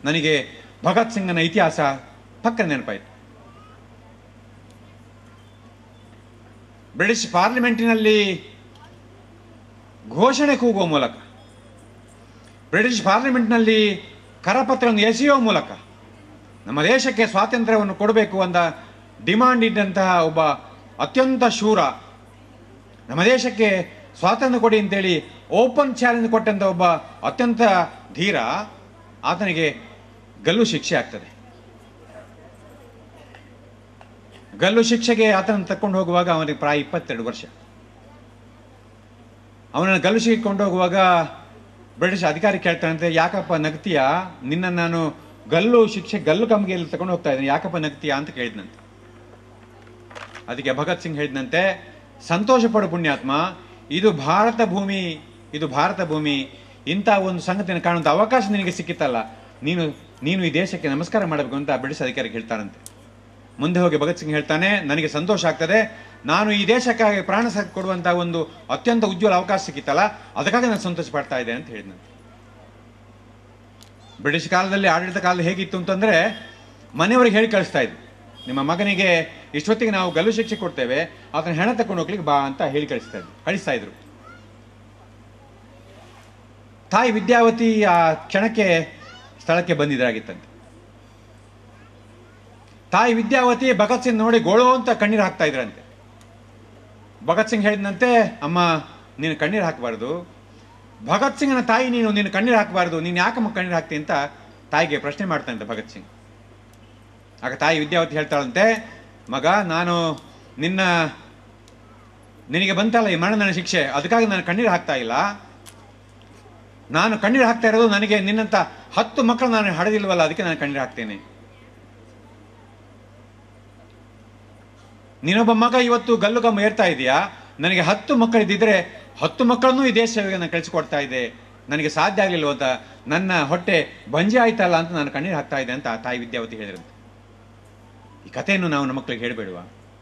ನನಗೆ ಭಗತ್ ಸಿಂಗನ ಇತಿಹಾಸ ಪಕ್ಕ ನೆನಪಾಯಿತು ಬ್ರಿಟಿಷ್ ಪಾರ್ಲಿಮೆಂಟಿನಲ್ಲಿ ಘೋಷಣೆ ಕೂಗುವ ಮೂಲಕ ಬ್ರಿಟಿಷ್ ಪಾರ್ಲಿಮೆಂಟ್ನಲ್ಲಿ ಕರಪತ್ರವನ್ನು ಎಸೆಯುವ ಮೂಲಕ ನಮ್ಮ ದೇಶಕ್ಕೆ ಸ್ವಾತಂತ್ರ್ಯವನ್ನು ಕೊಡಬೇಕು ಅಂತ ಡಿಮಾಂಡ್ ಇದ್ದಂತಹ ಒಬ್ಬ ಅತ್ಯಂತ ಶೂರ ನಮ್ಮ ದೇಶಕ್ಕೆ ಸ್ವಾತಂತ್ರ್ಯ ಕೊಡಿ ಅಂತೇಳಿ ಓಪನ್ ಚಾಲೆಂಜ್ ಕೊಟ್ಟಂತ ಒಬ್ಬ ಅತ್ಯಂತ ಧೀರ ಆತನಿಗೆ ಗಲ್ಲು ಶಿಕ್ಷೆ ಆಗ್ತದೆ ಗಲ್ಲು ಶಿಕ್ಷೆಗೆ ಆತನನ್ನು ತಕೊಂಡು ಹೋಗುವಾಗ ಅವನಿಗೆ ಪ್ರಾಯ ಇಪ್ಪತ್ತೆರಡು ವರ್ಷ ಅವನನ್ನು ಗಲ್ಲು ಶಿಕ್ಷೆ ಕೊಂಡು ಹೋಗುವಾಗ ಬ್ರಿಟಿಷ್ ಅಧಿಕಾರಿ ಕೇಳ್ತಾನಂತೆ ಯಾಕಪ್ಪ ನಗ್ತೀಯ ನಿನ್ನ ನಾನು ಗಲ್ಲು ಶಿಕ್ಷೆ ಗಲ್ಲು ಕಂಬಿಗೆಯಲ್ಲಿ ತಗೊಂಡು ಹೋಗ್ತಾ ಇದ್ದೀನಿ ಯಾಕಪ್ಪ ನಗ್ತೀಯ ಅಂತ ಕೇಳಿದ್ನಂತೆ ಅದಕ್ಕೆ ಭಗತ್ ಸಿಂಗ್ ಹೇಳಿದಂತೆ ಸಂತೋಷ ಪಡು ಪುಣ್ಯಾತ್ಮ ಇದು ಭಾರತ ಭೂಮಿ ಇದು ಭಾರತ ಭೂಮಿ ಇಂಥ ಒಂದು ಸಂಗತಿಯನ್ನು ಕಾಣುವಂಥ ಅವಕಾಶ ನಿನಗೆ ಸಿಕ್ಕಿತ್ತಲ್ಲ ನೀನು ನೀನು ಈ ದೇಶಕ್ಕೆ ನಮಸ್ಕಾರ ಮಾಡಬೇಕು ಅಂತ ಬ್ರಿಟಿಷ್ ಅಧಿಕಾರಿಗೆ ಹೇಳ್ತಾರಂತೆ ಮುಂದೆ ಹೋಗಿ ಭಗತ್ ಸಿಂಗ್ ಹೇಳ್ತಾನೆ ನನಗೆ ಸಂತೋಷ ಆಗ್ತದೆ ನಾನು ಈ ದೇಶಕ್ಕಾಗಿ ಪ್ರಾಣ ಸಾಥ್ ಕೊಡುವಂಥ ಒಂದು ಅತ್ಯಂತ ಉಜ್ವಲ ಅವಕಾಶ ಸಿಕ್ಕಿತ್ತಲ್ಲ ಅದಕ್ಕಾಗಿ ನಾನು ಸಂತೋಷ ಪಡ್ತಾ ಇದ್ದೆ ಅಂತ ಹೇಳಿದಂತೆ ಬ್ರಿಟಿಷ್ ಕಾಲದಲ್ಲಿ ಆಡಳಿತ ಕಾಲ ಹೇಗಿತ್ತು ಅಂತಂದ್ರೆ ಮನೆಯವರಿಗೆ ಹೇಳಿ ಕಳಿಸ್ತಾ ಇದ್ರು ನಿಮ್ಮ ಮಗನಿಗೆ ಇಷ್ಟೊತ್ತಿಗೆ ನಾವು ಗಲ್ಲು ಶಿಕ್ಷೆ ಕೊಡ್ತೇವೆ ಆತನ ಹೆಣ ತಕೊಂಡು ಹೋಗ್ಲಿಕ್ಕೆ ಬಾ ಅಂತ ಹೇಳಿ ಕಳಿಸ್ತಾ ಇದ್ರು ಕಳಿಸ್ತಾ ಇದ್ರು ತಾಯಿ ವಿದ್ಯಾವತಿ ಆ ಕ್ಷಣಕ್ಕೆ ಸ್ಥಳಕ್ಕೆ ಬಂದಿದ್ದಾಗಿತ್ತಂತೆ ತಾಯಿ ವಿದ್ಯಾವತಿ ಭಗತ್ ಸಿಂಗ್ ನೋಡಿ ಗೋಳೋ ಅಂತ ಕಣ್ಣೀರು ಹಾಕ್ತಾ ಇದ್ರಂತೆ ಭಗತ್ ಸಿಂಗ್ ಹೇಳಿದಂತೆ ಅಮ್ಮ ನೀನು ಕಣ್ಣೀರು ಹಾಕಬಾರ್ದು ಭಗತ್ ಸಿಂಗ್ನ ತಾಯಿ ನೀನು ನೀನು ಕಣ್ಣೀರು ಹಾಕಬಾರ್ದು ನೀನು ಯಾಕಮ್ಮ ಕಣ್ಣೀರು ಹಾಕ್ತಿ ಅಂತ ತಾಯಿಗೆ ಪ್ರಶ್ನೆ ಮಾಡ್ತಾನಂತೆ ಭಗತ್ ಸಿಂಗ್ ಆಗ ತಾಯಿ ವಿದ್ಯಾವತಿ ಹೇಳ್ತಾಳಂತೆ ಮಗ ನಾನು ನಿನ್ನ ನಿನಗೆ ಬಂತಲ್ಲ ಈ ಮರಣದಂಡ ಶಿಕ್ಷೆ ಅದಕ್ಕಾಗಿ ನಾನು ಕಣ್ಣೀರು ಹಾಕ್ತಾ ಇಲ್ಲ ನಾನು ಕಣ್ಣೀರು ಹಾಕ್ತಾ ಇರೋದು ನನಗೆ ನಿನ್ನಂತ ಹತ್ತು ಮಕ್ಕಳು ನಾನು ಹಡೆದಿಲ್ವಲ್ಲ ಅದಕ್ಕೆ ನಾನು ಕಣ್ಣೀರು ಹಾಕ್ತೇನೆ ನೀನೊಬ್ಬ ಮಗ ಇವತ್ತು ಗಲ್ಲು ಗಮ್ಮ ಏರ್ತಾ ಇದೆಯಾ ನನಗೆ ಹತ್ತು ಮಕ್ಕಳಿದ್ದಿದ್ರೆ ಹತ್ತು ಮಕ್ಕಳನ್ನೂ ಈ ದೇಶ ಸೇವೆಗೆ ನಾನು ಕಳಿಸಿಕೊಡ್ತಾ ಇದ್ದೆ ನನಗೆ ಸಾಧ್ಯ ಆಗಲಿಲ್ಲ ಅಂತ ನನ್ನ ಹೊಟ್ಟೆ ಬಂಜೆ ಆಯ್ತಲ್ಲ ಅಂತ ನಾನು ಕಣ್ಣೀರು ಹಾಕ್ತಾ ಇದ್ದೆ ಅಂತ ಆ ತಾಯಿ ವಿದ್ಯಾವತಿ ಹೇಳಿದ್ರಂತೆ ಈ ಕಥೆಯನ್ನು ನಾವು ನಮ್ಮ ಮಕ್ಕಳಿಗೆ ಹೇಳಬೇಡುವ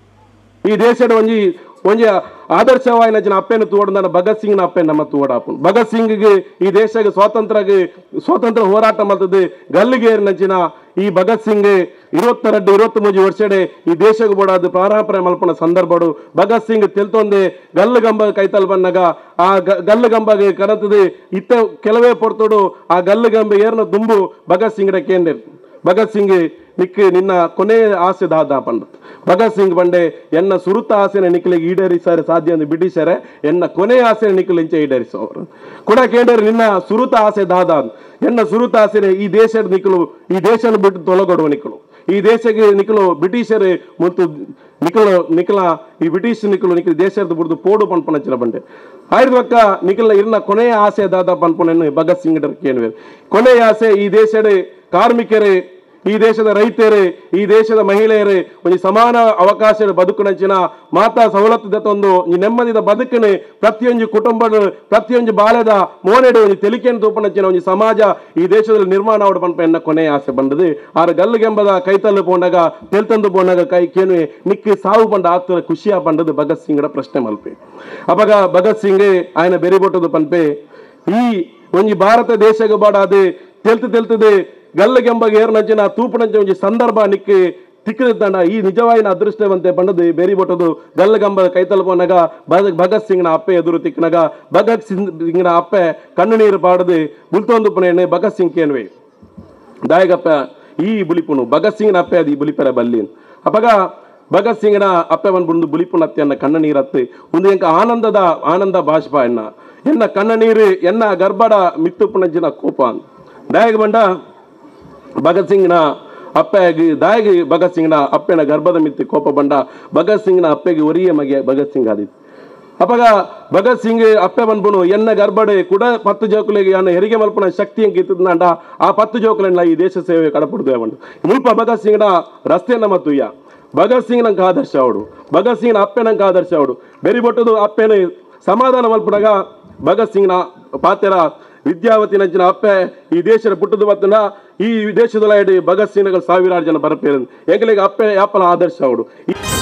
ಈ ದೇಶದ ಒಂಜಿ ಒಂಜಿ ಆದರ್ಶವಾಯಿನ ಜನ ಅಪ್ಪೆನ ತೋಡಂದ ಭಗತ್ ಸಿಂಗ್ನ ಅಪ್ಪೆನ ನಮ್ಮ ತೋಡಾಪುನ್ ಭಗತ್ ಸಿಂಗ್ಗೆ ಈ ದೇಶಕ್ಕೆ ಸ್ವಾತಂತ್ರ್ಯಗೆ ಸ್ವಾತಂತ್ರ್ಯ ಹೋರಾಟ ಮಾಡ್ತದೆ ಗಲ್ಲಿಗೇರಿನ ಜನ ಈ ಭಗತ್ ಸಿಂಗ್ ಇರುವತ್ತೆರಡು ಇರುವತ್ತು ಮೂಜಿ ವರ್ಷಡೆ ಈ ದೇಶಕ್ಕೆ ಬೋಡಾದು ಪ್ರಾರಂಭ ಮಲ್ಪನ ಸಂದರ್ಭಡು ಭಗತ್ ಸಿಂಗ್ ತೆಲ್ತೊಂದೆ ಗಲ್ಲು ಗಂಬ ಕೈತಲ್ ಬಂದಾಗ ಆ ಗ- ಗಲ್ಲು ಗಂಬಗೆ ಕರತದೆ ಇತ್ತ ಕೆಲವೇ ಪೊರ್ತೋಡು ಆ ಗಲ್ಲು ಗಂಬ ಏರ್ನ ದುಂಬು ಭಗತ್ ಸಿಂಗ್ಡ ಕೇಂದ್ರ ಭಗತ್ ಸಿಂಗ್ ನಿಕ್ ನಿನ್ನ ಕೊನೆ ಆಸೆ ದಾದ ಪಂಡ ಭಗತ್ ಸಿಂಗ್ ಬಂಡೆ ಎನ್ನ ಸುರುತ ಆಸೆನ ನಿಖಲಿಗೆ ಈಡೇರಿಸಾರೆ ಸಾಧ್ಯ ಎಂದು ಬ್ರಿಟಿಷರೇ ಎನ್ನ ಕೊನೆ ಆಸೆನ ನಿಖಲ್ ಇಂಚೆ ಈಡೇರಿಸೋರು ಕೂಡ ಕೇಂದ್ರ ನಿನ್ನ ಸುರುತ ಆಸೆ ದಾದ ಎನ್ನ ಸುರುತ ಆಸೆನೆ ಈ ದೇಶದ ನಿಖಲು ಈ ದೇಶನ ಬಿಟ್ಟು ತೊಲಗೊಡುವ ನಿಖಲು ಈ ದೇಶಕ್ಕೆ ನಿಖಲು ಬ್ರಿಟಿಷರೇ ಮತ್ತು ನಿಖಲು ನಿಖಲ ಈ ಬ್ರಿಟಿಷ್ ನಿಖಲು ನಿಖಲು ದೇಶದ ಬಿಡ್ದು ಪೋಡು ಪನ್ಪನಚ್ಚಿನ ಬಂಡೆ ಆಯ್ರಕ್ಕ ನಿಖಲ ಇರ್ನ ಕೊನೆಯ ಆಸೆ ದಾದ ಪನ್ಪನನ್ನು ಭಗತ್ ಸಿಂಗ್ ಕೇಳುವೆ ಕೊನೆಯ ಆಸೆ ಈ ದೇಶದ ಕಾರ್ಮಿಕರೇ ಈ ದೇಶದ ರೈತರೇ ಈ ದೇಶದ ಮಹಿಳೆಯರೇ ಒಂದು ಸಮಾನ ಅವಕಾಶ ಬದುಕಿನಂಚಿನ ಮಾತಾ ಸವಲತ್ತು ದತ್ತೊಂದು ಈ ನೆಮ್ಮದಿದ ಬದುಕಿನ ಪ್ರತಿಯೊಂದು ಕುಟುಂಬದ ಪ್ರತಿಯೊಂದು ಬಾಲ್ಯದ ಮೋನೆಡೆ ಒಂದು ತೆಲಿಕೆಯನ್ನು ತೂಪನಂಚಿನ ಒಂದು ಸಮಾಜ ಈ ದೇಶದಲ್ಲಿ ನಿರ್ಮಾಣ ಆವಡ ಪಂಪ ಎನ್ನ ಕೊನೆಯ ಆಸೆ ಬಂದದು ಆರ ಗಲ್ಲಿಗೆಂಬದ ಕೈತಲ್ಲು ಪೋಂಡಾಗ ತೆಲ್ತಂದು ಪೋಂಡಾಗ ಕೈ ಕೇನು ನಿಕ್ಕಿ ಸಾವು ಬಂಡ ಆತ ಖುಷಿಯ ಬಂದದು ಭಗತ್ ಸಿಂಗ್ಡ ಪ್ರಶ್ನೆ ಮಲ್ಪೆ ಅವಾಗ ಭಗತ್ ಸಿಂಗ್ ఆయన ಬೆರಿಬೊಟ್ಟದು ಪನ್ಪೆ ಈ ಒಂಜಿ ಭಾರತ ದೇಶಗ ಬಾಡಾದು ತೆಲ್ತು ತೆಲ್ತದೆ ಗಲ್ಲಗೆಂಬಗೆ ಏರ್ನಂಚಿನ ತೂಪನಂಚ ಒಂಜಿ ಸಂದರ್ಭ ನಿಕ್ಕಿ ತಿಕ್ಕದಂಡ ಈ ನಿಜವಾಯಿನ ಅದೃಷ್ಟವಂತೆ ಬಂಡದು ಬೇರಿ ಬೊಟ್ಟದು ಗಲ್ಲಗಂಬ ಕೈತಲ್ಪನಾಗ ಭಗತ್ ಸಿಂಗ್ನ ಅಪ್ಪೆ ಎದುರು ತಿಕ್ಕನಾಗ ಭಗತ್ ಸಿಂಗ್ನ ಅಪ್ಪೆ ಕಣ್ಣು ನೀರು ಪಾಡದು ಮುಲ್ತೊಂದು ಪುನೇನೆ ಭಗತ್ ಸಿಂಗ್ ಕೇನ್ವೆ ದಾಯಗಪ್ಪ ಈ ಬುಲಿಪುನು ಭಗತ್ ಸಿಂಗ್ನ ಅಪ್ಪೆ ಅದು ಈ ಬುಲಿಪೆರ ಬಲ್ಲಿನ್ ಅಪಗ ಭಗತ್ ಸಿಂಗ್ನ ಅಪ್ಪೆ ಬಂದ್ಬಂದು ಬುಲಿಪುನ ಅತ್ತೆಯನ್ನ ಕಣ್ಣ ನೀರತ್ತು ಒಂದು ಎಂಕ ಆನಂದದ ಆನಂದ ಬಾಷ್ಪ ಎನ್ನ ಎನ್ನ ಕಣ್ಣ ನೀರು ಎನ್ನ ಗರ್ಭಡ ಮಿತ್ತು ಪುಣಜಿನ ಕೋಪ ದಾಯಗ ಬಂಡ ಭಗತ್ ಸಿಂಗ್ನ ಅಪ್ಪೆಗೆ ದಾಯಿಗೆ ಭಗತ್ ಸಿಂಗ್ನ ಅಪ್ಪೆನ ಗರ್ಭದ ಮಿತ್ತಿ ಕೋಪ ಬಂಡ ಭಗತ್ ಸಿಂಗ್ನ ಅಪ್ಪೆಗೆ ಒರಿಯ ಮಗೆ ಭಗತ್ ಸಿಂಗ್ ಆದಿತ್ತು ಅಪ್ಪಗ ಭಗತ್ ಸಿಂಗ್ ಅಪ್ಪೆ ಬಂದ್ಬುನು ಎನ್ನ ಗರ್ಭಡೆ ಕೂಡ ಪತ್ತು ಜೋಕುಲಿಗೆ ಅನ್ನ ಹೆರಿಗೆ ಮಲ್ಪನ ಶಕ್ತಿ ಹೆಂಗೆ ಇತ್ತದಂಡ ಆ ಪತ್ತು ಜೋಕುಲನ್ನ ಈ ದೇಶ ಸೇವೆ ಕಡಪಡ್ದು ಬಂಡು ಮುಲ್ಪ ಭಗತ್ ಸಿಂಗ್ನ ರಸ್ತೆಯನ್ನ ಮತ್ತುಯ್ಯ ಭಗತ್ ಸಿಂಗ್ ನಂಗೆ ಆದರ್ಶ ಅವಡು ಭಗತ್ ಸಿಂಗ್ನ ಅಪ್ಪೆ ನಂಗೆ ಆದರ್ಶ ಅವಡು ಬೆರಿ ಬೊಟ್ಟದು ಅಪ್ಪೆನ ಸಮಾಧಾನ ಮಲ್ಪಡಾಗ ಭಗತ್ ಸಿಂಗ್ನ ಪಾತೆರ ವಿದ್ಯಾವತಿ ನಂಚಿನ ಅಪ್ಪೆ ಈ ದೇಶದ ಪುಟ್ಟದು ಬತ್ತನ ಈ ದೇಶದೊಳಗಡೆ ಭಗತ್ ಸಿಂಗ್ಗಳು ಸಾವಿರಾರು ಜನ ಬರಪೇರು ಎಂಕಲಿಗೆ ಅಪ್ಪೆ ಯಾಪಲ ಆದರ್ಶ ಅವಡು ಈ